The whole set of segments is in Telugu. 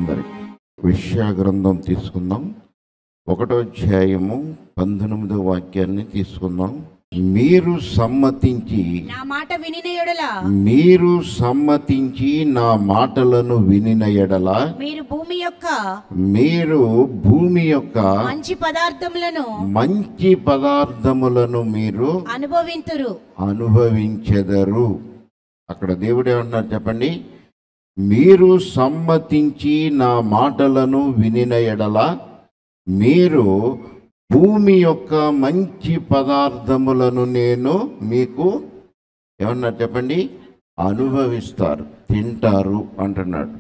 అందరికి విషయ గ్రంథం తీసుకుందాం ఒకటో అధ్యాయము పంతొమ్మిదో వాక్యాన్ని తీసుకుందాం మీరు సమ్మతించి నా మాట వినిన ఎడల మీరు సమ్మతించి నా మాటలను వినిన ఎడల మీరు భూమి యొక్క మీరు భూమి యొక్క మంచి పదార్థములను మంచి పదార్థములను మీరు అనుభవింతురు అనుభవించెదరు అక్కడ దేవుడు ఏమంటున్నారు చెప్పండి మీరు సమ్మతించి నా మాటలను వినిన ఎడల మీరు భూమి యొక్క మంచి పదార్థములను నేను మీకు ఏమన్నారు చెప్పండి అనుభవిస్తారు తింటారు అంటున్నాడు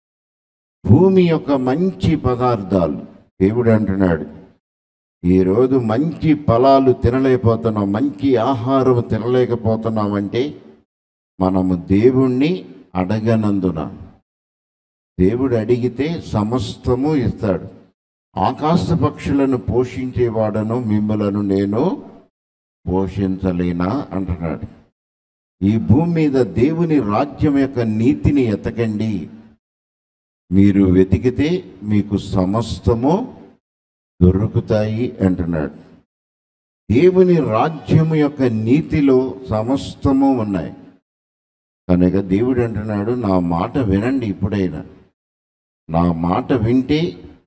భూమి యొక్క మంచి పదార్థాలు దేవుడు అంటున్నాడు ఈరోజు మంచి ఫలాలు తినలేకపోతున్నాం మంచి ఆహారం తినలేకపోతున్నామంటే మనము దేవుణ్ణి అడగనందున దేవుడు అడిగితే సమస్తము ఇస్తాడు ఆకాశ పక్షులను పోషించేవాడను మిమ్మలను నేను పోషించలేనా అంటున్నాడు ఈ భూమి మీద దేవుని రాజ్యం యొక్క నీతిని ఎతకండి మీరు వెతికితే మీకు సమస్తము దొరుకుతాయి అంటున్నాడు దేవుని రాజ్యము యొక్క నీతిలో సమస్తము ఉన్నాయి కనుక దేవుడు అంటున్నాడు నా మాట వినండి ఇప్పుడైనా నా మాట వింటే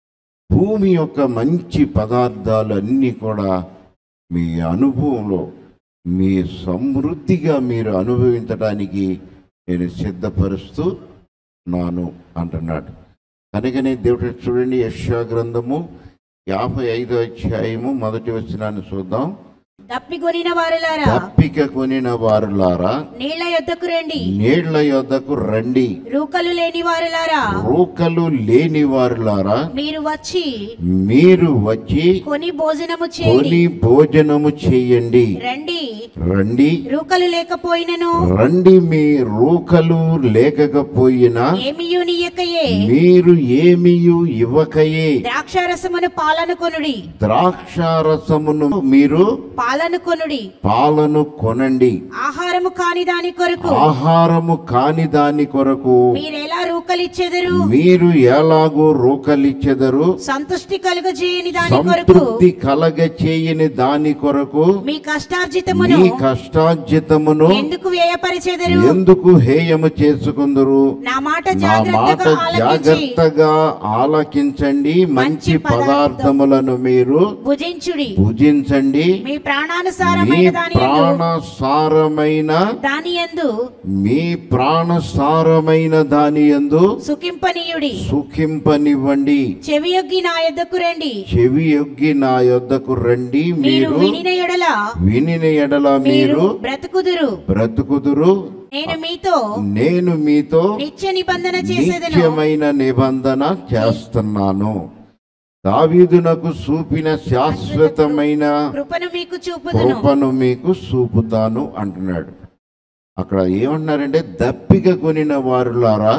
భూమి యొక్క మంచి పదార్థాలు అన్నీ కూడా మీ అనుభవంలో మీ సమృద్ధిగా మీరు అనుభవించడానికి నేను సిద్ధపరుస్తూ నాను అంటున్నాడు కనుకనే దేవుడు చూడండి యశా గ్రంథము యాభై ఐదో అధ్యాయము మొదటి వచనాన్ని చూద్దాం దప్పికొనిన వారులారా తప్పిక కొనిన వారులారా నీళ్ల యొద్దకు రండి నీళ్ల యొద్దకు రండి రూకలు లేని వారులారా రూకలు లేని వారులారా మీరు వచ్చి మీరు వచ్చి కొని భోజనము చేయండి కొని భోజనము చేయండి రండి రండి రూకలు లేకపోయినను రండి మీ రూకలు లేకపోయినా ఏమియు నీయకయే మీరు ఏమియు ఇవ్వకయే ద్రాక్షారసమును పాలను కొనుడి ద్రాక్షారసమును మీరు పాలను కొనుడి పాలను కొనండి ఆహారము కాని దాని కొరకు ఆహారము కాని దాని కొరకు మీరెలా రూకలిచ్చెదరు మీరు ఎలాగో రూకలిచ్చెదరు సంతుష్టి కలుగజేయని దాని కొరకు సంతృప్తి కలగ చేయని దాని కొరకు మీ కష్టార్జితమును మీ కష్టార్జితమును ఎందుకు వ్యయపరిచెదరు ఎందుకు హేయము చేసుకుందరు నా మాట నా మాట జాగ్రత్తగా ఆలకించి జాగ్రత్తగా ఆలకించండి మంచి మంచి పదార్థములను మీరు భుజించుడి భుజించండి మీ మీ ప్రాణానుసారమైన దాని యందు ప్రాణసారమైన దాని యందు మీ ప్రాణసారమైన దాని యందు సుఖింపనీయుడి సుఖింపనివ్వండి చెవియొగ్గి నా యొద్దకు రండి చెవి యొగ్గి నా యొద్దకు రండి మీరు మీరు వినిన ఎడల వినిన ఎడల మీరు మీరు బ్రతుకుదురు బ్రతుకుదురు నేను మీతో నేను మీతో నిత్య నిబంధన చేసేదను నిత్యమైన నిబంధన చేస్తున్నాను దావీదునకు చూపిన శాశ్వతమైన కృపను మీకు చూపుదును కృపను మీకు చూపుతాను అంటున్నాడు అక్కడ ఏమన్నారంటే దప్పిక కొనిన వారులారా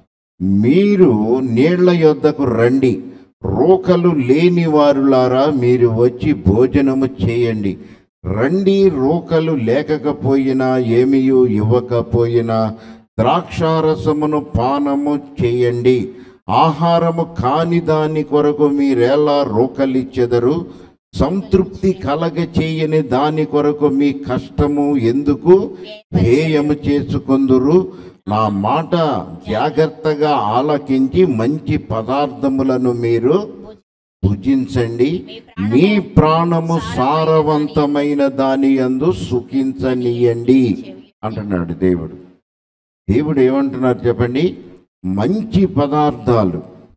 మీరు నీళ్ల యొద్దకు రండి రోకలు లేని వారులారా మీరు వచ్చి భోజనము చేయండి రండి రోకలు లేకపోయినా ఏమియు ఇవ్వకపోయినా ద్రాక్షారసమును పానము చేయండి ఆహారము కాని దాని కొరకు మీరెలా రోకలిచ్చెదరు సంతృప్తి కలగ చేయని దాని కొరకు మీ కష్టము ఎందుకు హేయము చేసుకొందురు నా మాట జాగ్రత్తగా ఆలకించి మంచి పదార్థములను మీరు భుజించండి మీ ప్రాణము సారవంతమైన దాని యందు సుఖించనీయండి అంటున్నాడు దేవుడు దేవుడు ఏమంటున్నారు చెప్పండి మంచి పదార్థాలు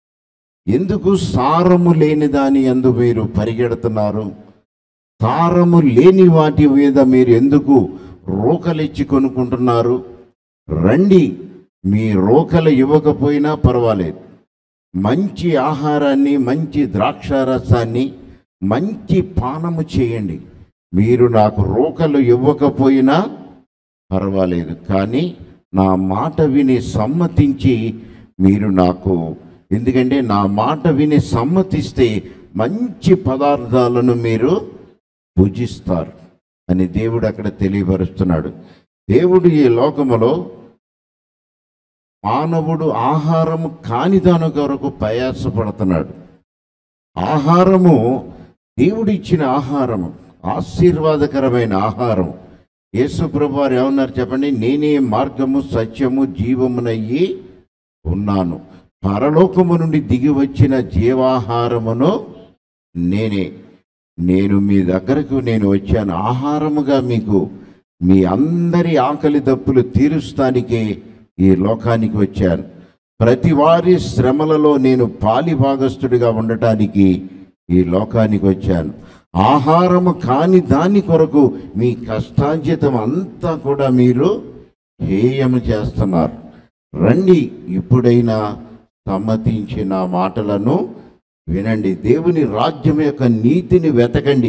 ఎందుకు సారము లేని దాని ఎందు మీరు పరిగెడుతున్నారు సారము లేని వాటి మీద మీరు ఎందుకు రోకలిచ్చి కొనుక్కుంటున్నారు రండి మీ రోకలు ఇవ్వకపోయినా పర్వాలేదు మంచి ఆహారాన్ని మంచి ద్రాక్షారసాన్ని మంచి పానము చేయండి మీరు నాకు రోకలు ఇవ్వకపోయినా పర్వాలేదు కానీ నా మాట విని సమ్మతించి మీరు నాకు ఎందుకంటే నా మాట విని సమ్మతిస్తే మంచి పదార్థాలను మీరు భుజిస్తారు అని దేవుడు అక్కడ తెలియపరుస్తున్నాడు దేవుడు ఈ లోకములో మానవుడు ఆహారము కాని దాని కొరకు ప్రయాసపడుతున్నాడు ఆహారము దేవుడిచ్చిన ఆహారము ఆశీర్వాదకరమైన ఆహారం యేసుప్రభు వారు ఏమన్నారు చెప్పండి నేనే మార్గము సత్యము జీవమునయ్యి ఉన్నాను పరలోకము నుండి దిగి వచ్చిన జీవాహారమును నేనే నేను మీ దగ్గరకు నేను వచ్చాను ఆహారముగా మీకు మీ అందరి ఆకలి దప్పులు తీరుస్తానికే ఈ లోకానికి వచ్చాను ప్రతి వారి శ్రమలలో నేను పాలిభాగస్థుడిగా ఉండటానికి ఈ లోకానికి వచ్చాను ఆహారము కాని దాని కొరకు మీ కష్టాంజితం అంతా కూడా మీరు హేయము చేస్తున్నారు రండి ఇప్పుడైనా సమ్మతించి నా మాటలను వినండి దేవుని రాజ్యం యొక్క నీతిని వెతకండి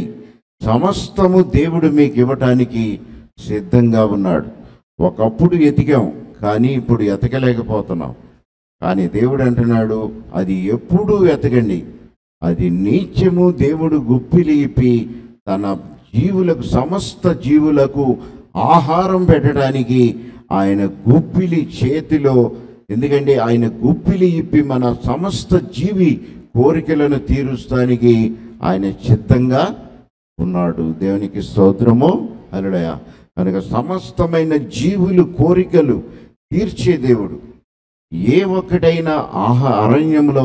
సమస్తము దేవుడు మీకు ఇవ్వటానికి సిద్ధంగా ఉన్నాడు ఒకప్పుడు ఎతికాం కానీ ఇప్పుడు ఎతకలేకపోతున్నాం కానీ దేవుడు అంటున్నాడు అది ఎప్పుడూ వెతకండి అది నీత్యము దేవుడు గుప్పిలి ఇప్పి తన జీవులకు సమస్త జీవులకు ఆహారం పెట్టడానికి ఆయన గుప్పిలి చేతిలో ఎందుకంటే ఆయన గుప్పిలి ఇప్పి మన సమస్త జీవి కోరికలను తీరుస్తానికి ఆయన చిత్తంగా ఉన్నాడు దేవునికి స్తోత్రము అలడయ కనుక సమస్తమైన జీవులు కోరికలు తీర్చే దేవుడు ఏ ఒక్కటైనా ఆహా అరణ్యంలో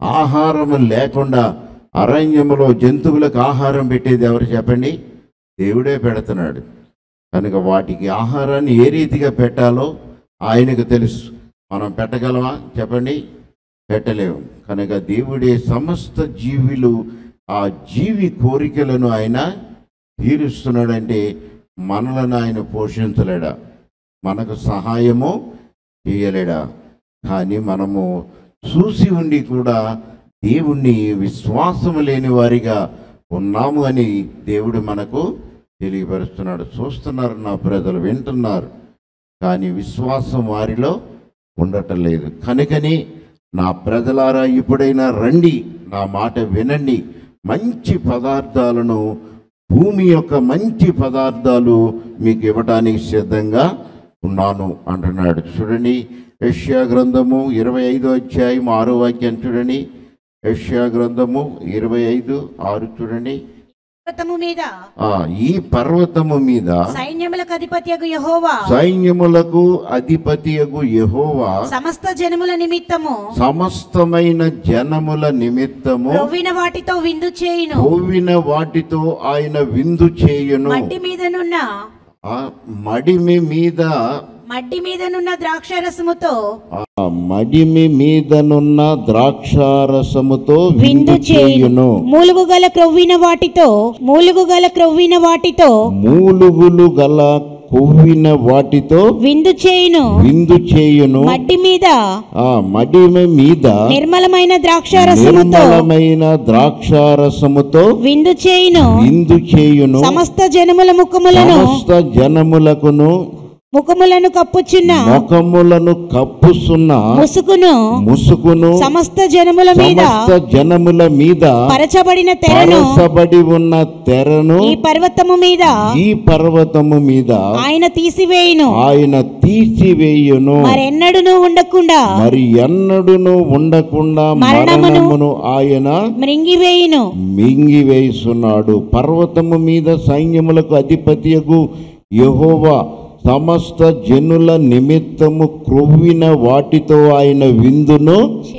ఆహారం లేకుండా అరణ్యంలో జంతువులకు ఆహారం పెట్టేది ఎవరు చెప్పండి దేవుడే పెడుతున్నాడు కనుక వాటికి ఆహారాన్ని ఏ రీతిగా పెట్టాలో ఆయనకు తెలుసు మనం పెట్టగలమా చెప్పండి పెట్టలేము కనుక దేవుడే సమస్త జీవులు ఆ జీవి కోరికలను ఆయన తీరుస్తున్నాడంటే మనలను ఆయన పోషించలేడా మనకు సహాయము చేయలేడా కానీ మనము చూసి ఉండి కూడా దేవుణ్ణి విశ్వాసము లేని వారిగా ఉన్నాము అని దేవుడు మనకు తెలియపరుస్తున్నాడు చూస్తున్నారు నా ప్రజలు వింటున్నారు కానీ విశ్వాసం వారిలో ఉండటం లేదు కనుకని నా ప్రజలారా ఇప్పుడైనా రండి నా మాట వినండి మంచి పదార్థాలను భూమి యొక్క మంచి పదార్థాలు మీకు ఇవ్వటానికి సిద్ధంగా ఉన్నాను అంటున్నాడు చూడండి యష్యా గ్రంథము ఇరవై ఐదో అధ్యాయం ఆరో వాక్యం చూడండి యష్యా గ్రంథము ఇరవై ఐదు ఆరు చూడండి పర్వతము మీద ఆ ఈ పర్వతము మీద సైన్యములకు అధిపత్యగు యహోవా సైన్యములకు అధిపతియగు యెహోవా సమస్త జనముల నిమిత్తము సమస్తమైన జనముల నిమిత్తము రొవ్విన వాటితో విందు చేయును పోవిన వాటితో ఆయన విందు చేయును మట్టి మీదనున్న ఆ మడిమి మీద మట్టి మీదనున్న ద్రాక్షారసముతో ఆ మడిమి మీదనున్న ద్రాక్షారసముతో విందు విందు చేయును చేయును మూలుగు గల క్రొవ్విన వాటితో మూలుగు గల క్రొవ్విన వాటితో మూలుగులు గల కొవ్విన వాటితో విందు చేయును విందు చేయును మట్టి మీద ఆ మడిమి మీద నిర్మలమైన ద్రాక్షారసముతో నిర్మలమైన ద్రాక్షారసముతో విందు చేయును విందు చేయును సమస్త జనముల ముఖములను సమస్త జనములకును ముఖములను కప్పుచున్న ముఖములను కప్పుసున్న ముసుకును ముసుకును సమస్త జనముల మీద సమస్త జనముల మీద పరచబడిన తెరను పరసబడి ఉన్న తెరను ఈ పర్వతము మీద ఈ పర్వతము మీద ఆయన తీసివేయును ఆయన తీసివేయును మరెన్నడును ఉండకుండా మరి ఎన్నడును ఉండకుండా మరణమును మరణమును ఆయన మృంగివేయును మింగివేస్తున్నాడు పర్వతము మీద సైన్యములకు అధిపతియగు యెహోవా సమస్త జనుల నిమిత్తము క్రొవ్విన వాటితో ఆయన విందును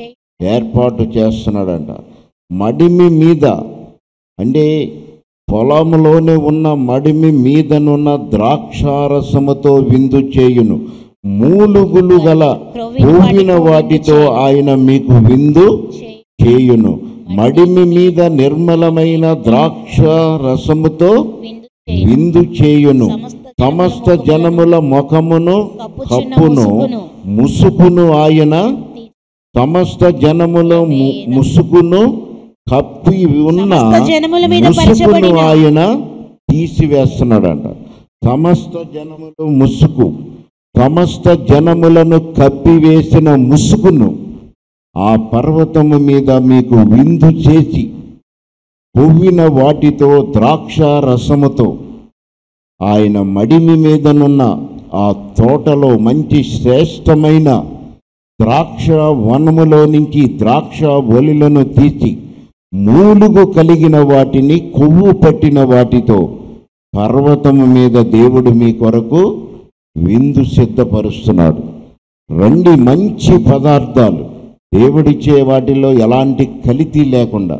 ఏర్పాటు చేస్తున్నాడంట మడిమి మీద అంటే పొలంలోనే ఉన్న మడిమి మీదనున్న ద్రాక్షారసముతో విందు చేయును మూలుగులు గల క్రొవ్విన వాటితో ఆయన మీకు విందు చేయును మడిమి మీద నిర్మలమైన ద్రాక్ష రసముతో విందు చేయును సమస్త జనముల ముఖమును కప్పును ముసుకును ఆయన సమస్త జనముల ము- ముసుకును కప్పి ఉన్న సమస్త జనముల మీద ముసుకును పరచబడిన ఆయన తీసివేస్తున్నాడంట సమస్త జనములు ముసుగు సమస్త జనములను కప్పివేసిన ముసుగును ఆ పర్వతము మీద మీకు విందు చేసి కొవ్విన వాటితో ద్రాక్ష రసముతో ఆయన మడిమి మీదనున్న ఆ తోటలో మంచి శ్రేష్టమైన ద్రాక్ష వనములో నుంచి ద్రాక్ష ఒలిలను తీసి మూలుగు కలిగిన వాటిని కొవ్వు పట్టిన వాటితో పర్వతము మీద దేవుడు మీ కొరకు విందు సిద్ధపరుస్తున్నాడు రండి మంచి పదార్థాలు దేవుడిచ్చే వాటిలో ఎలాంటి కలితి లేకుండా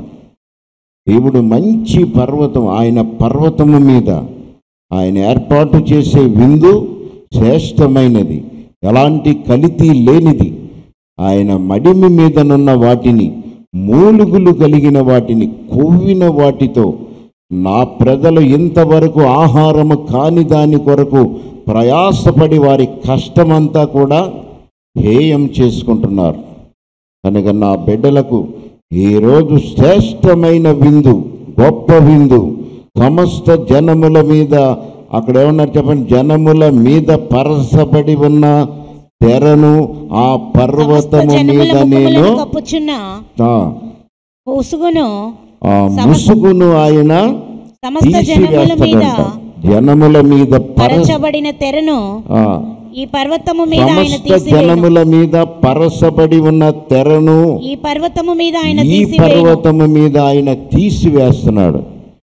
దేవుడు మంచి పర్వతం ఆయన పర్వతము మీద ఆయన ఏర్పాటు చేసే విందు శ్రేష్టమైనది ఎలాంటి కలితి లేనిది ఆయన మడిమి మీదనున్న వాటిని మూలుగులు కలిగిన వాటిని కొవ్విన వాటితో నా ప్రజలు ఇంతవరకు ఆహారము కాని దాని కొరకు ప్రయాసపడి వారి కష్టమంతా కూడా హేయం చేసుకుంటున్నారు కనుక నా బిడ్డలకు ఈరోజు శ్రేష్టమైన విందు గొప్ప విందు సమస్త జనముల మీద అక్కడ ఏమన్నారు చెప్పండి జనముల మీద పరసబడి ఉన్న తెరను ఆ సమస్త పర్వతము జనముల మీద నేను ముఖములను కప్పుచున్న ఆ, ఉసుగును ఆ ముసుగును ఆయన సమస్త జనముల మీద తీసివేస్తాడంట జనముల మీద పరస పరచబడిన తెరను ఆ, ఈ పర్వతము మీద ఆయన సమస్త తీసివేయను జనముల మీద పరసబడి ఉన్న తెరను ఈ పర్వతము మీద ఆయన ఈ తీసివేయను పర్వతము మీద ఆయన తీసివేస్తున్నాడు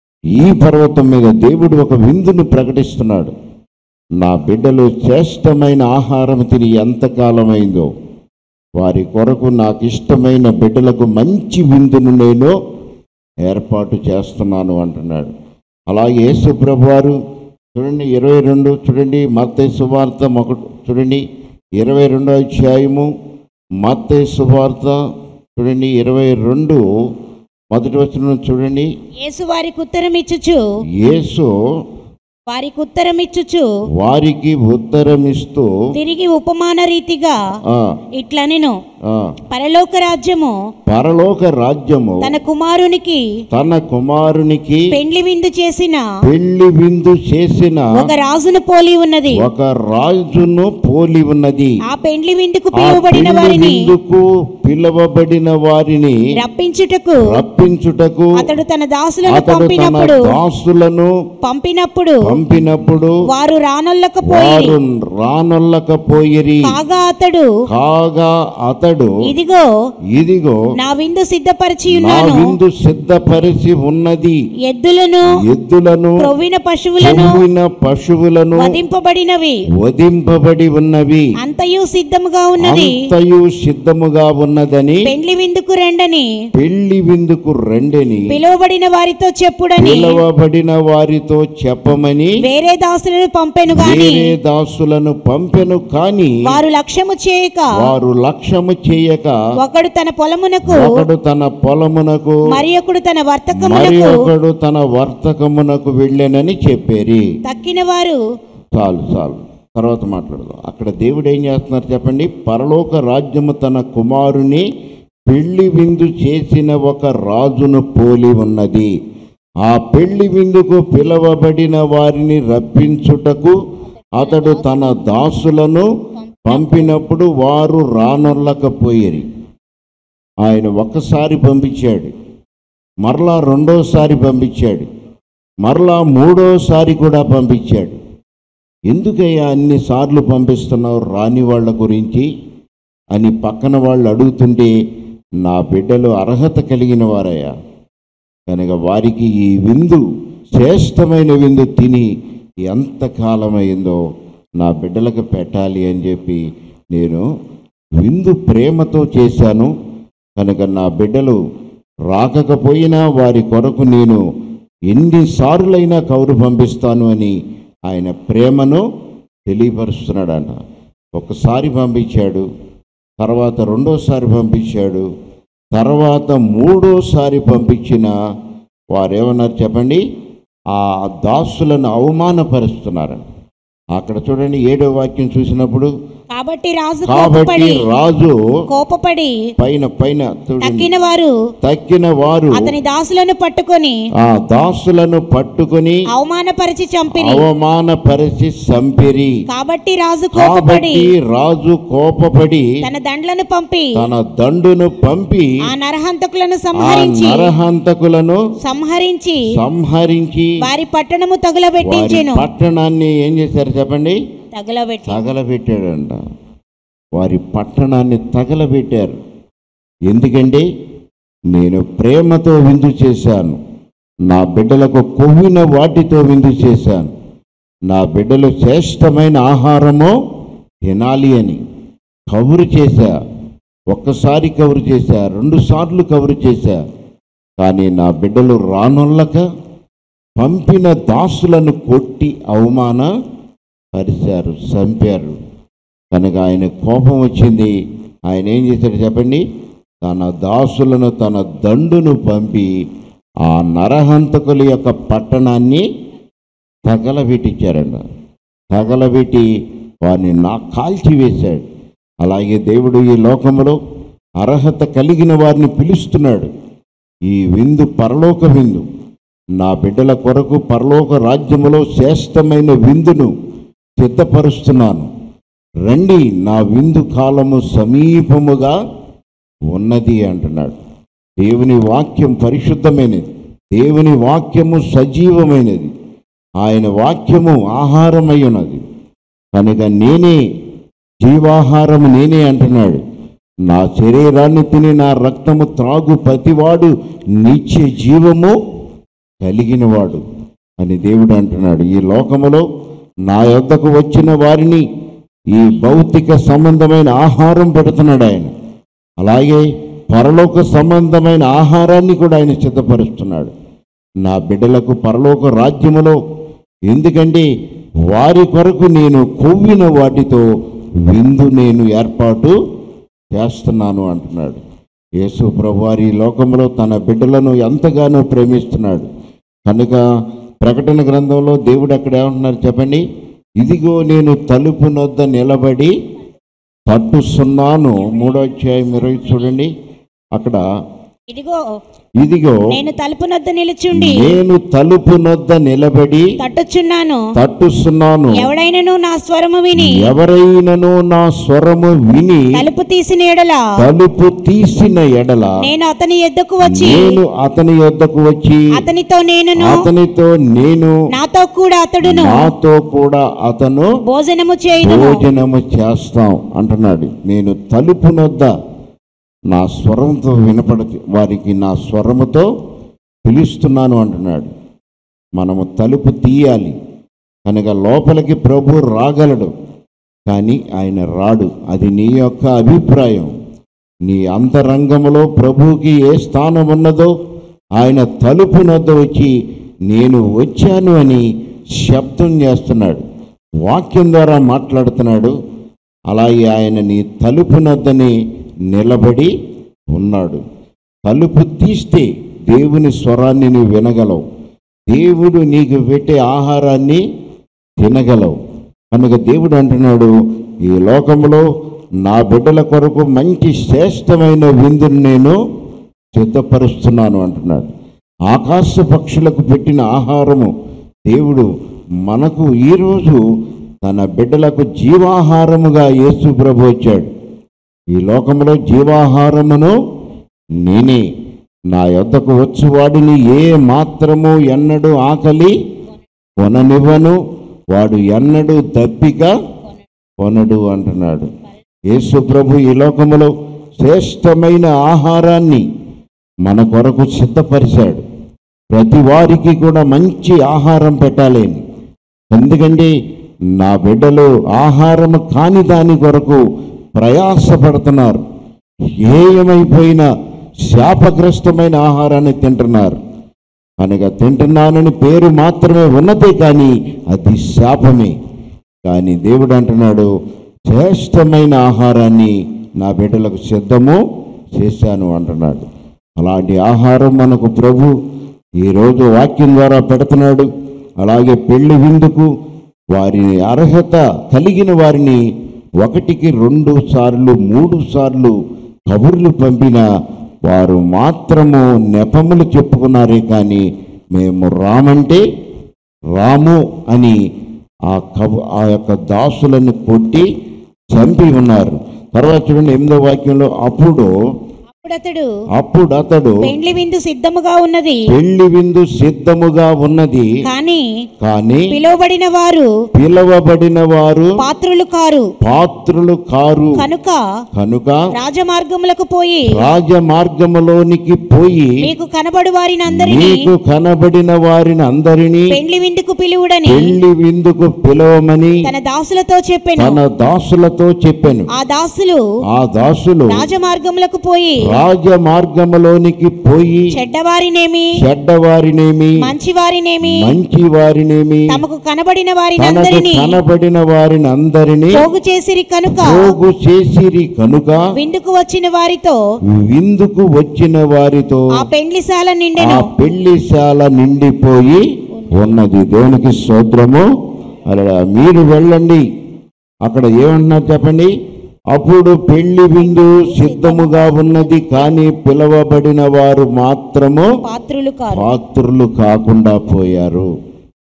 ఈ పర్వతం మీద దేవుడు ఒక విందును ప్రకటిస్తున్నాడు నా బిడ్డలు శ్రేష్టమైన ఆహారం తిని ఎంతకాలమైందో వారి కొరకు నాకు ఇష్టమైన బిడ్డలకు మంచి విందును నేను ఏర్పాటు చేస్తున్నాను అంటున్నాడు అలాగే యేసుప్రభు వారు చూడండి ఇరవై రెండు చూడండి మత్తయి సువార్త ఒకటి చూడండి ఇరవై రెండో అధ్యాయము మత్తయి సువార్త చూడండి ఇరవై రెండు మొదటి వచనం చూడండి యేసు వారికి ఉత్తరం ఇచ్చుచు యేసు వారికి ఉత్తరం ఇచ్చుచు వారికి ఉత్తరమిస్తూ తిరిగి ఉపమాన రీతిగా ఆ, ఇట్లనెను ఆ, పరలోక రాజ్యము పరలోక రాజ్యము తన కుమారునికి తన కుమారునికి పెండ్లి విందు చేసిన పెళ్లి విందు చేసిన ఒక రాజును పోలి ఉన్నది ఒక రాజును పోలి ఉన్నది ఆ పెండ్లి విందుకు ఆ పిలువబడిన పెళ్లి వారిని విందుకు పిలువబడిన వారిని రప్పించుటకు రప్పించుటకు అతడు తన దాసులను అతడు తన పంపినప్పుడు దాసులను పంపినప్పుడు పంపినప్పుడు వారు రానొల్లకపోయి వారు రానొల్లకపోయిరి కాగా అతడు కాగా అతడు ఇదిగో ఇదిగో నా విందు సిద్ధపరిచి నా ఉన్నాను విందు సిద్ధపరిచి ఉన్నది ఎద్దులను ఎద్దులను క్రొవ్విన పశువులను కొమ్మిన పశువులను వధింపబడినవి వధింపబడి ఉన్నవి అంతయు సిద్ధముగా ఉన్నది అంతయు సిద్ధముగా ఉన్నదని పెండ్లి విందుకు రెండని పెళ్లి విందుకు రెండని పిలువబడిన వారితో చెప్పుడని పిలవబడిన వారితో చెప్పమని వేరే దాసులను పంపెను గాని వేరే దాసులను పంపెను కాని వారు లక్ష్యము చేయక వారు లక్ష్యము చేయక ఒకడు తన పొలమునకు ఒకడు తన పొలమునకు మరి ఒకడు తన మరి వర్తకమునకు ఒకడు తన వర్తకమునకు వెళ్ళానని చెప్పేరి తక్కిన వారు చాలు చాలు తర్వాత మాట్లాడదాం అక్కడ దేవుడు ఏం చేస్తున్నారు చెప్పండి పరలోక రాజ్యము తన కుమారుని పెళ్లి విందు చేసిన ఒక రాజును పోలి ఉన్నది ఆ పెళ్లి విందుకు పిలవబడిన వారిని రప్పించుటకు అతడు తన దాసులను పంపినప్పుడు వారు రానొల్లకపోయేరి ఆయన ఒక్కసారి పంపించాడు మరలా రెండోసారి పంపించాడు మరలా మూడోసారి కూడా పంపించాడు ఎందుకయ్యా అన్నిసార్లు పంపిస్తున్నావు రాని వాళ్ళ గురించి అని పక్కన వాళ్ళు అడుగుతుంటే నా బిడ్డలు అర్హత కలిగిన వారయ్యా కనుక వారికి ఈ విందు శ్రేష్టమైన విందు తిని ఎంత కాలమైందో నా బిడ్డలకు పెట్టాలి అని చెప్పి నేను విందు ప్రేమతో చేశాను కనుక నా బిడ్డలు రాకపోయినా వారి కొరకు నేను ఎన్నిసార్లైనా కౌరు పంపిస్తాను అని ఆయన ప్రేమను తెలియపరుస్తున్నాడంట ఒకసారి పంపించాడు తర్వాత రెండోసారి పంపించాడు తర్వాత మూడోసారి పంపించిన వారేమన్నారు చెప్పండి ఆ దాసులను అవమానపరుస్తున్నారు అక్కడ చూడండి ఏడో వాక్యం చూసినప్పుడు కాబట్టి రాజు కాబట్టి కోపపడి రాజు కోపపడి పైన పైన చూడండి తక్కిన వారు తక్కిన వారు అతని దాసులను పట్టుకొని ఆ దాసులను పట్టుకొని అవమానపరిచి చంపిరి అవమానపరిచి సంపిరి కాబట్టి రాజు కోపపడి కాబట్టి రాజు కోపపడి తన దండ్లను పంపి తన దండును పంపి ఆ నరహంతకులను ఆ సంహరించి నరహంతకులను సంహరించి సంహరించి వారి పట్టణము వారి తగులబెట్టించెను పట్టణాన్ని ఏం చేశారు చెప్పండి తగులబెట్టి తగలబెట్టాడంట వారి పట్టణాన్ని తగలబెట్టారు ఎందుకంటే నేను ప్రేమతో విందు చేశాను నా బిడ్డలకు కొవ్విన వాటితో విందు చేశాను నా బిడ్డలు శ్రేష్టమైన ఆహారము తినాలి అని కబురు చేశా ఒక్కసారి కబురు చేశా రెండు సార్లు కబురు చేశా కానీ నా బిడ్డలు రానొల్లక పంపిన దాసులను కొట్టి అవమాన పరిచారు చంపారు కనుక ఆయన కోపం వచ్చింది ఆయన ఏం చేశాడు చెప్పండి తన దాసులను తన దండును పంపి ఆ నరహంతకుల యొక్క పట్టణాన్ని తగలబెట్టించారంట తగలబెట్టి వారిని నా కాల్చివేశాడు అలాగే దేవుడు ఈ లోకంలో అర్హత కలిగిన వారిని పిలుస్తున్నాడు ఈ విందు పరలోక విందు నా బిడ్డల కొరకు పరలోక రాజ్యములో శ్రేష్టమైన విందును సిద్ధపరుస్తున్నాను రండి నా విందు కాలము సమీపముగా ఉన్నది అంటున్నాడు దేవుని వాక్యం పరిశుద్ధమైనది దేవుని వాక్యము సజీవమైనది ఆయన వాక్యము ఆహారమై ఉన్నది కనుక నేనే జీవాహారము నేనే అంటున్నాడు నా శరీరాన్ని తిని నా రక్తము త్రాగు ప్రతివాడు నిత్య జీవము కలిగినవాడు అని దేవుడు అంటున్నాడు ఈ లోకములో నా యొద్దకు వచ్చిన వారిని ఈ భౌతిక సంబంధమైన ఆహారం పెడుతున్నాడు ఆయన అలాగే పరలోక సంబంధమైన ఆహారాన్ని కూడా ఆయన సిద్ధపరుస్తున్నాడు నా బిడ్డలకు పరలోక రాజ్యములో ఎందుకంటే వారి కొరకు నేను కొవ్విన వాటితో విందు నేను ఏర్పాటు చేస్తున్నాను అంటున్నాడు యేసు ప్రభు వారి ఈ లోకంలో తన బిడ్డలను ఎంతగానో ప్రేమిస్తున్నాడు కనుక ప్రకటన గ్రంథంలో దేవుడు అక్కడ ఏమంటున్నారు చెప్పండి ఇదిగో నేను తలుపు నొద్ద నిలబడి తట్టుస్తున్నాను మూడో అధ్యాయం ఇరవై చూడండి అక్కడ ఇదిగో ఇదిగో నేను తలుపు నొద్ద నిలుచుండి నేను తలుపు నొద్ద నిలబడి తట్టుచున్నాను తట్టుస్తున్నాను ఎవడైనను నా స్వరము విని ఎవరైనను నా స్వరము విని తలుపు తీసిన ఎడల తలుపు తీసిన ఎడల నేను అతని ఎద్దుకు వచ్చి నేను అతని యొద్దకు వచ్చి అతనితో నేనును అతనితో నేను నాతో కూడా అతడును నాతో కూడా అతను భోజనము చేయుదును భోజనము చేస్తాం అంటున్నాడు నేను తలుపు నొద్ద నా స్వరంతో వినపడ వారికి నా స్వరముతో పిలుస్తున్నాను అంటున్నాడు మనము తలుపు తీయాలి కనుక లోపలికి ప్రభు రాగలడు కానీ ఆయన రాడు అది నీ యొక్క అభిప్రాయం నీ అంతరంగములో ప్రభువుకి ఏ స్థానం ఉన్నదో ఆయన తలుపు నొద్ద వచ్చి నేను వచ్చాను అని శబ్దం చేస్తున్నాడు వాక్యం ద్వారా మాట్లాడుతున్నాడు అలాగే ఆయన నీ తలుపు నొద్దని నిలబడి ఉన్నాడు తలుపు తీస్తే దేవుని స్వరాన్ని నువ్వు వినగలవు దేవుడు నీకు పెట్టే ఆహారాన్ని తినగలవు కనుక దేవుడు అంటున్నాడు ఈ లోకంలో నా బిడ్డల కొరకు మంచి శ్రేష్టమైన విందును నేను సిద్ధపరుస్తున్నాను అంటున్నాడు ఆకాశ పక్షులకు పెట్టిన ఆహారము దేవుడు మనకు ఈరోజు తన బిడ్డలకు జీవాహారముగా యేసు ప్రభు వచ్చాడు ఈ లోకంలో జీవాహారమును నేనే నా యొద్దకు వచ్చు వాడిని ఏ మాత్రము ఎన్నడూ ఆకలి కొననివ్వను వాడు ఎన్నడూ దప్పిక కొనడు అంటున్నాడు యేసు ప్రభు ఈ లోకములో శ్రేష్టమైన ఆహారాన్ని మన కొరకు సిద్ధపరిచాడు ప్రతి వారికి కూడా మంచి ఆహారం పెట్టాలి అని. ఎందుకంటే నా బిడ్డలు ఆహారం కాని దాని కొరకు ప్రయాసపడుతున్నారు ఏయమైపోయిన శాపగ్రస్తమైన ఆహారాన్ని తింటున్నారు కనుక తింటున్నానని పేరు మాత్రమే ఉన్నదే కానీ అది శాపమే కానీ దేవుడు అంటున్నాడు శ్రేష్టమైన ఆహారాన్ని నా బిడ్డలకు సిద్ధము చేశాను అంటున్నాడు అలాంటి ఆహారం మనకు ప్రభు ఈరోజు వాక్యం ద్వారా పెడుతున్నాడు అలాగే పెళ్లి విందుకు వారిని అర్హత కలిగిన వారిని ఒకటికి రెండు సార్లు మూడు సార్లు కబుర్లు పంపిన వారు మాత్రము నెపములు చెప్పుకున్నారే కానీ మేము రామంటే రాము అని ఆ కబు ఆ యొక్క దాసులను కొట్టి చంపి ఉన్నారు తర్వాత చూడండి ఎనిమిదో వాక్యంలో అప్పుడు అతడు అప్పుడు అతడు పెండ్లి విందు సిద్ధముగా ఉన్నది పెళ్లి విందు సిద్ధముగా ఉన్నది కానీ కానీ పిలువబడిన వారు పిలవబడిన వారు పాత్రులు కారు పాత్రులు కారు కనుక కనుక రాజమార్గములకు పోయి రాజమార్గములోనికి పోయి మీకు కనబడు వారిని అందరినీ నీకు కనబడిన వారిని అందరినీ పెండ్లి విందుకు పిలువుడని పెళ్లి విందుకు పిలవమని తన దాసులతో చెప్పెను తన దాసులతో చెప్పాను ఆ దాసులు ఆ దాసులు రాజమార్గములకు పోయి రాజమార్గములోనికి పోయి చెడ్డవారినేమి చెడ్డవారినేమి మంచివారినేమి మంచి వారినేమి తమకు కనబడిన వారిని తనకు అందరినీ కనబడిన వారిని అందరినీ పోగు చేసిరి కనుక పోగు చేసిరి కనుక విందుకు వచ్చిన వారితో విందుకు వచ్చిన వారితో ఆ పెండ్లిశాల ఆ నిండెను పెళ్లిశాల నిండిపోయి ఉన్నది దేవునికి స్తోత్రము అలా మీరు వెళ్ళండి అక్కడ ఏమన్నారు చెప్పండి అప్పుడు పెళ్లి విందు సిద్ధముగా ఉన్నది కానీ పిలవబడిన వారు మాత్రము పాత్రులు కారు పాత్రులు కాకుండా పోయారు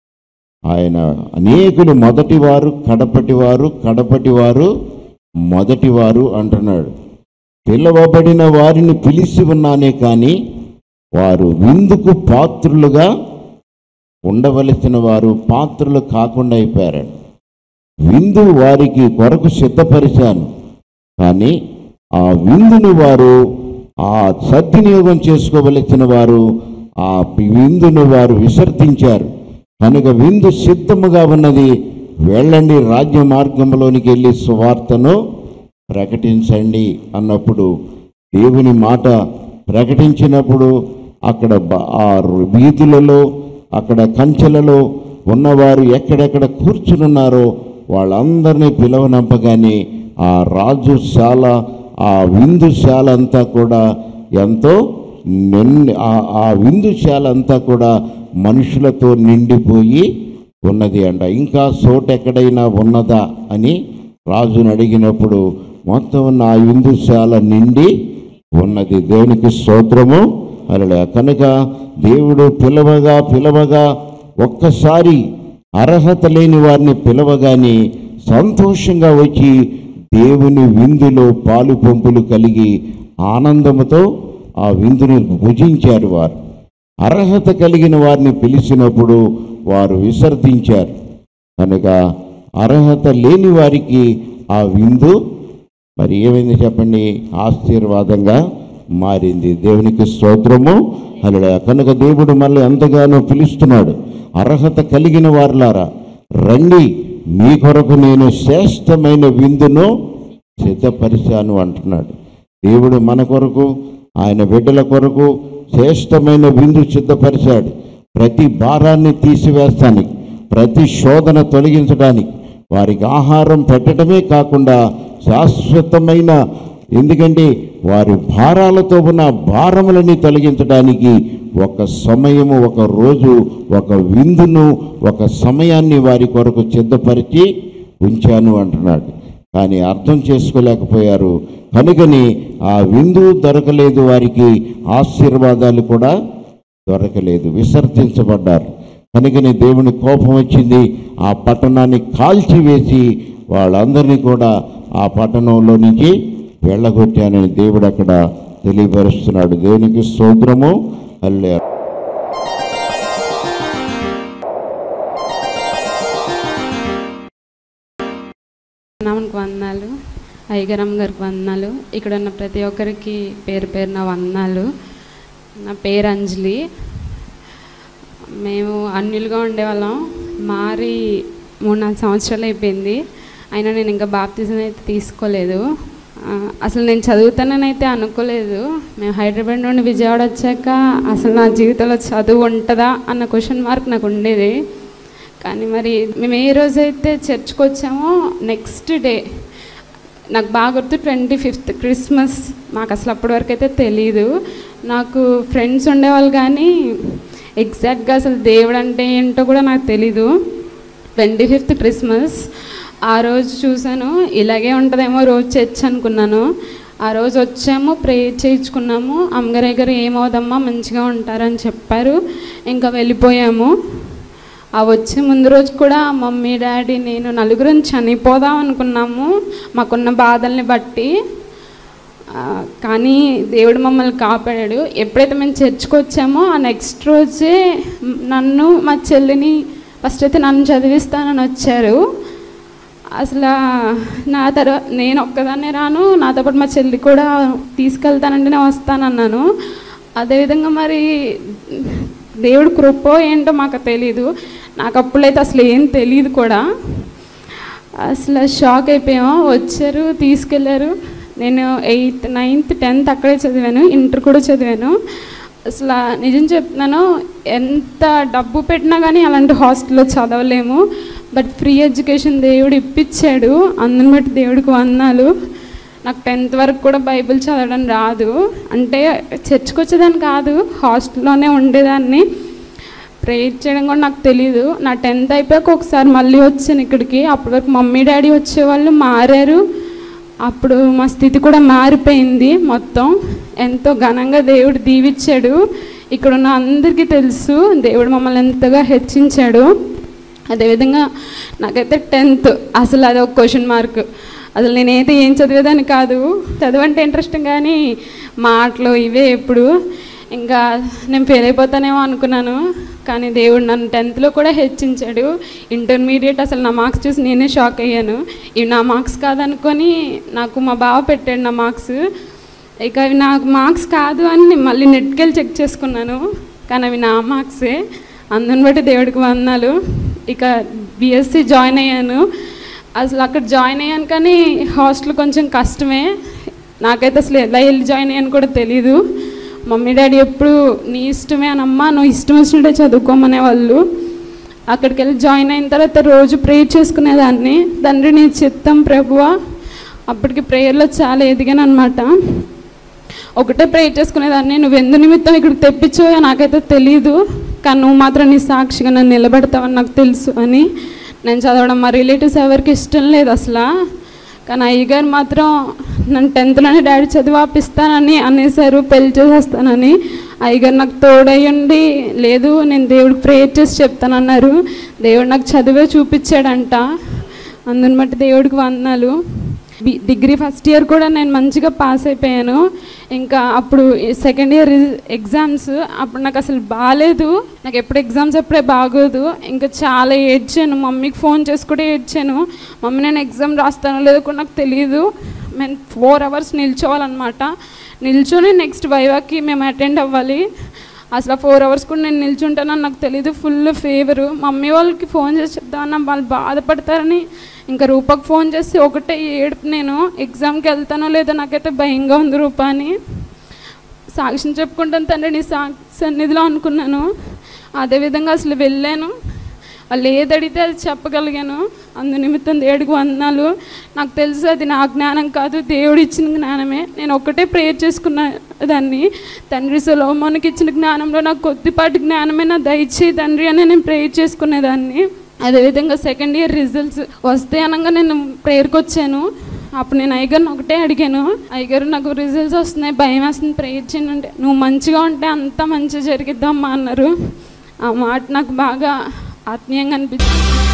ఆయన అనేకులు మొదటివారు కడపటివారు కడపటివారు మొదటివారు అంటున్నాడు పిలవబడిన వారిని పిలిచి ఉన్నానే కానీ వారు విందుకు పాత్రులుగా ఉండవలసిన వారు పాత్రులు కాకుండా అయిపోయారండి విందు వారికి కొరకు సిద్ధపరిచాను కానీ ఆ విందుని వారు ఆ సద్వినియోగం చేసుకోవలసిన వారు ఆ విందును వారు విసర్జించారు కనుక విందు సిద్ధముగా ఉన్నది వెళ్ళండి రాజ్య మార్గంలోనికి వెళ్ళి సువార్తను ప్రకటించండి అన్నప్పుడు దేవుని మాట ప్రకటించినప్పుడు అక్కడ బ- ఆ వీధులలో అక్కడ కంచెలలో ఉన్నవారు ఎక్కడెక్కడ కూర్చునున్నారో వాళ్ళందరినీ పిలవనంపగానే ఆ రాజుశాల ఆ విందుశాల అంతా కూడా ఎంతో నిండి ఆ- ఆ విందుశాల అంతా కూడా మనుషులతో నిండిపోయి ఉన్నది అంట ఇంకా చోట ఎక్కడైనా ఉన్నదా అని రాజుని అడిగినప్పుడు మొత్తం నా విందుశాల నిండి ఉన్నది దేవునికి స్తోత్రము అలా కనుక దేవుడు పిలవగా పిలవగా ఒక్కసారి అర్హత లేని వారిని పిలవగానే సంతోషంగా వచ్చి దేవుని విందులో పాలు పంపులు కలిగి ఆనందముతో ఆ విందుని భుజించారు వారు అర్హత కలిగిన వారిని పిలిచినప్పుడు వారు విసర్జించారు కనుక అర్హత లేని వారికి ఆ విందు మరి ఏమైంది చెప్పండి ఆశీర్వాదంగా మారింది దేవునికి స్తోత్రము అలా కనుక దేవుడు మళ్ళీ ఎంతగానో పిలుస్తున్నాడు అర్హత కలిగిన వారులారా రండి మీ కొరకు నేను శ్రేష్టమైన విందును సిద్ధపరిచాను అంటున్నాడు దేవుడు మన కొరకు ఆయన బిడ్డల కొరకు శ్రేష్టమైన విందు సిద్ధపరిచాడు ప్రతి భారాన్ని తీసివేస్తానికి ప్రతి శోధన తొలగించడానికి వారికి ఆహారం పెట్టడమే కాకుండా శాశ్వతమైన ఎందుకంటే వారి భారాలతో ఉన్న భారములని తొలగించడానికి ఒక సమయము ఒక రోజు ఒక విందును ఒక సమయాన్ని వారి కొరకు సిద్ధపరిచి ఉంచాను అంటున్నాడు కానీ అర్థం చేసుకోలేకపోయారు కనుకని ఆ విందు దొరకలేదు వారికి ఆశీర్వాదాలు కూడా దొరకలేదు విసర్జించబడ్డారు కనుకని దేవుని కోపం వచ్చింది ఆ పట్టణాన్ని కాల్చివేసి వాళ్ళందరినీ కూడా ఆ పట్టణంలో నుంచి వెళ్ళగొట్టానని దేవుడు అక్కడ తెలియపరుస్తున్నాడు దేవునికి స్తోత్రము అల్లే నామనికి వందనాలు అయ్యగారమ్మ గారికి వందనాలు ఇక్కడ ఉన్న ప్రతి ఒక్కరికి పేరు పేరు నా వందనాలు నా పేరు అంజలి మేము అన్యులుగా ఉండేవాళ్ళం మారి మూడు నాలుగు సంవత్సరాలు అయిపోయింది అయినా నేను ఇంకా బాప్తిజం అయితే తీసుకోలేదు ఆ, అసలు నేను చదువుతాననైతే అనుకోలేదు మేము హైదరాబాద్ నుండి విజయవాడ వచ్చాక అసలు నా జీవితంలో చదువు ఉంటుందా అన్న క్వశ్చన్ మార్క్ నాకు ఉండేది కానీ మరి మేము ఏ రోజైతే చర్చ్కి వచ్చామో నెక్స్ట్ డే నాకు బాగా గుర్తు ట్వంటీ ఫిఫ్త్ క్రిస్మస్ మాకు అసలు అప్పటి వరకు అయితే తెలీదు నాకు ఫ్రెండ్స్ ఉండేవాళ్ళు కానీ ఎగ్జాక్ట్గా అసలు దేవుడు అంటే ఏంటో కూడా నాకు తెలీదు ట్వంటీ ఫిఫ్త్ క్రిస్మస్ ఆ రోజు చూశాను ఇలాగే ఉంటుందేమో రోజు చర్చ్ అనుకున్నాను ఆ రోజు వచ్చాము ప్రేయర్ చేయించుకున్నాము అమ్మగారి దగ్గర ఏమవుదమ్మా మంచిగా ఉంటారని చెప్పారు ఇంకా వెళ్ళిపోయాము ఆ వచ్చే ముందు రోజు కూడా మమ్మీ డాడీ నేను నలుగురం చనిపోదాం అనుకున్నాము మాకున్న బాధల్ని బట్టి ఆ, కానీ దేవుడు మమ్మల్ని కాపాడాడు ఎప్పుడైతే మేము చర్చ్కి వచ్చామో ఆ నెక్స్ట్ రోజే నన్ను మా చెల్లిని ఫస్ట్ అయితే నన్ను చదివిస్తానని వచ్చారు అసలు నా తర్వాత నేను ఒక్కదాన్నే రాను నాతో పాటు మా చెల్లి కూడా తీసుకెళ్తానంటే నేను వస్తానన్నాను అదేవిధంగా మరి దేవుడు కృపో ఏంటో మాకు తెలీదు నాకు అప్పుడైతే అసలు ఏం తెలియదు కూడా అసలు షాక్ అయిపోయాము వచ్చారు తీసుకెళ్ళారు నేను ఎయిత్ నైన్త్ టెన్త్ అక్కడే చదివాను ఇంటర్ కూడా చదివాను అసలు నిజం చెప్తున్నాను ఎంత డబ్బు పెట్టినా కానీ అలాంటి హాస్టల్లో చదవలేము బట్ ఫ్రీ ఎడ్యుకేషన్ దేవుడు ఇప్పించాడు అందుని బట్టి దేవుడికి వందాలు నాకు టెన్త్ వరకు కూడా బైబిల్ చదవడం రాదు అంటే చర్చ్కి వచ్చేదాన్ని కాదు హాస్టల్లోనే ఉండేదాన్ని ప్రేయర్ చేయడం కూడా నాకు తెలియదు నా టెన్త్ అయిపోయాక ఒకసారి మళ్ళీ వచ్చాను ఇక్కడికి అప్పటి వరకు మమ్మీ డాడీ వచ్చేవాళ్ళు మారారు అప్పుడు మా స్థితి కూడా మారిపోయింది మొత్తం ఎంతో ఘనంగా దేవుడు దీవిచ్చాడు ఇక్కడ ఉన్న అందరికీ తెలుసు దేవుడు మమ్మల్ని ఎంతగా హెచ్చించాడు అదేవిధంగా నాకైతే టెన్త్ అసలు అది ఒక క్వశ్చన్ మార్క్ అసలు నేనైతే ఏం చదివేదాన్ని కాదు చదవంటే ఇంట్రెస్ట్ కానీ మాటలు ఇవే ఎప్పుడు ఇంకా నేను ఫెయిల్ అయిపోతానేమో అనుకున్నాను కానీ దేవుడు నన్ను టెన్త్లో కూడా హెచ్చించాడు ఇంటర్మీడియట్ అసలు నా మార్క్స్ చూసి నేనే షాక్ అయ్యాను ఇవి నా మార్క్స్ కాదనుకొని నాకు మా బావ పెట్టాడు నా మార్క్స్ ఇక అవి నాకు మార్క్స్ కాదు అని నేను మళ్ళీ నెట్కి వెళ్ళి చెక్ చేసుకున్నాను కానీ అవి నా మార్క్సే అందుని బట్టి దేవుడికి వందాలు ఇక బీఎస్సీ జాయిన్ అయ్యాను అసలు అక్కడ జాయిన్ అయ్యాను కానీ హాస్టల్ కొంచెం కష్టమే నాకైతే అసలు ఎలా వెళ్ళి జాయిన్ అయ్యాను కూడా తెలీదు మమ్మీ డాడీ ఎప్పుడు నీ ఇష్టమే అని అమ్మ నువ్వు ఇష్టం వచ్చినట్టే చదువుకోమనే వాళ్ళు అక్కడికి వెళ్ళి జాయిన్ అయిన తర్వాత రోజు ప్రేయర్ చేసుకునేదాన్ని తండ్రి నీ చిత్తం ప్రభువా అప్పటికి ప్రేయర్లో చాలా ఎదిగాను అనమాట ఒకటే ప్రేయర్ చేసుకునేదాన్ని నువ్వు ఎందు నిమిత్తం ఇక్కడికి తెప్పించావో నాకైతే తెలియదు కానీ నువ్వు మాత్రం నీ సాక్షిగా నన్ను నిలబెడతావని నాకు తెలుసు అని నేను చదవడం మా రిలేటివ్స్ ఎవరికి ఇష్టం లేదు అసలు కానీ అయ్యగారు మాత్రం నన్ను టెన్త్లోనే డాడీ చదివి ఆపిస్తానని అనేసారు పెళ్లి చేసేస్తానని అయ్యగారు నాకు తోడయ్యండి లేదు నేను దేవుడికి ప్రేయర్ చేసి చెప్తానన్నారు దేవుడు నాకు చదివే చూపించాడంట అందుని బట్టి దేవుడికి వందనాలు బి- డిగ్రీ ఫస్ట్ ఇయర్ కూడా నేను మంచిగా పాస్ అయిపోయాను ఇంకా అప్పుడు సెకండ్ ఇయర్ ఎగ్జామ్స్ అప్పుడు నాకు అసలు బాగాలేదు నాకు ఎప్పుడు ఎగ్జామ్స్ ఎప్పుడే బాగోదు ఇంకా చాలా ఏడ్చాను మమ్మీకి ఫోన్ చేసి కూడా ఏడ్చాను మమ్మీ నేను ఎగ్జామ్ రాస్తానో లేదో కూడా నాకు తెలియదు మేము ఫోర్ అవర్స్ నిల్చోవాలన్నమాట నిల్చొని నెక్స్ట్ వైవాకి మేము అటెండ్ అవ్వాలి అసలు ఫోర్ అవర్స్ కూడా నేను నిల్చుంటానని నాకు తెలియదు ఫుల్ ఫేవరు మమ్మీ వాళ్ళకి ఫోన్ చేసి చెప్తామన్నా వాళ్ళు బాధపడతారని ఇంకా రూపకు ఫోన్ చేసి ఒకటే ఏడుపు నేను ఎగ్జామ్కి వెళ్తానో లేదో నాకైతే భయంగా ఉంది రూప అని సాక్ష్యం చెప్పుకుంటాను తండ్రి నీ సా సన్నిధిలో అనుకున్నాను అదేవిధంగా అసలు వెళ్ళాను వాళ్ళు ఏది అడిగితే అది చెప్పగలిగాను అందు నిమిత్తం దేవుడికి వందనాలు నాకు తెలుసు అది నా జ్ఞానం కాదు దేవుడు ఇచ్చిన జ్ఞానమే నేను ఒక్కటే ప్రేయర్ చేసుకున్న దాన్ని తండ్రి సులోమోనికి ఇచ్చిన జ్ఞానంలో నాకు కొద్దిపాటి జ్ఞానమే నా దయచేయి తండ్రి అని నేను ప్రేయర్ చేసుకునేదాన్ని అదేవిధంగా సెకండ్ ఇయర్ రిజల్ట్స్ వస్తే అనగా నేను ప్రేయర్కి వచ్చాను అప్పుడు నేను అయ్యగారిని ఒకటే అడిగాను అయ్యగారు నాకు రిజల్ట్స్ వస్తున్నాయి భయం వేస్తుంది ప్రేయర్ చేయండి అంటే నువ్వు మంచిగా ఉంటే అంతా మంచిగా జరిగిద్దమ్మా అన్నారు ఆ మాట నాకు బాగా ఆత్మీయంగా అనిపించింది